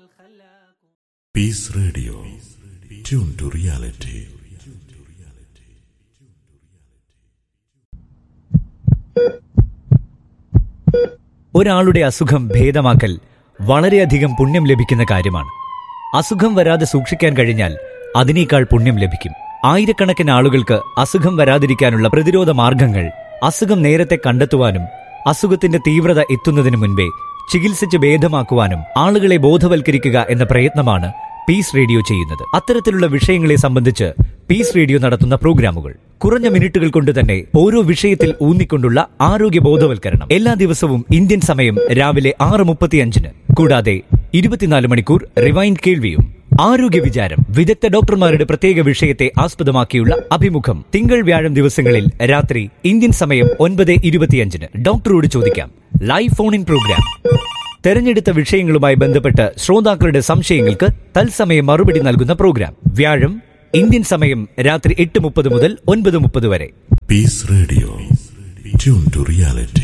piece radio tune to reality ഒരാളുടെ അസുഖം ഭേദമാക്കൽ വളരെയധികം പുണ്യം ലഭിക്കുന്ന കാര്യമാണ് അസുഖം വരാതെ സൂക്ഷിക്കാൻ കഴിഞ്ഞാൽ അതിനേക്കാൾ പുണ്യം ലഭിക്കും ആയിരക്കണക്കിന് ആളുകൾക്ക് അസുഖം വരാതിരിക്കാനുള്ള പ്രതിരോധ മാർഗങ്ങൾ അസുഖം നേരത്തെ കണ്ടെത്തുവാനും അസുഖത്തിന്റെ തീവ്രത എത്തുന്നതിന് മുൻപേ ചികിത്സിച്ച് ഭേദമാക്കുവാനും ആളുകളെ ബോധവൽക്കരിക്കുക എന്ന പ്രയത്നമാണ് പീസ് റേഡിയോ ചെയ്യുന്നത് അത്തരത്തിലുള്ള വിഷയങ്ങളെ സംബന്ധിച്ച് പീസ് റേഡിയോ നടത്തുന്ന പ്രോഗ്രാമുകൾ കുറഞ്ഞ മിനിറ്റുകൾ കൊണ്ട് തന്നെ ഓരോ വിഷയത്തിൽ ഊന്നിക്കൊണ്ടുള്ള ആരോഗ്യ ബോധവൽക്കരണം എല്ലാ ദിവസവും ഇന്ത്യൻ സമയം രാവിലെ ആറ് മുപ്പത്തിയഞ്ചിന് കൂടാതെ ഇരുപത്തിനാല് മണിക്കൂർ റിവൈൻഡ് കേൾവിയും ആരോഗ്യ വിചാരം വിദഗ്ധ ഡോക്ടർമാരുടെ പ്രത്യേക വിഷയത്തെ ആസ്പദമാക്കിയുള്ള അഭിമുഖം തിങ്കൾ വ്യാഴം ദിവസങ്ങളിൽ രാത്രി ഇന്ത്യൻ സമയം ഒൻപത് ഇരുപത്തിയഞ്ചിന് ഡോക്ടറോട് ചോദിക്കാം ലൈവ് ഫോൺ ഇൻ പ്രോഗ്രാം തെരഞ്ഞെടുത്ത വിഷയങ്ങളുമായി ബന്ധപ്പെട്ട് ശ്രോതാക്കളുടെ സംശയങ്ങൾക്ക് തത്സമയം മറുപടി നൽകുന്ന പ്രോഗ്രാം വ്യാഴം ഇന്ത്യൻ സമയം രാത്രി എട്ട് മുപ്പത് മുതൽ ഒൻപത് മുപ്പത് വരെ peace radio tune to reality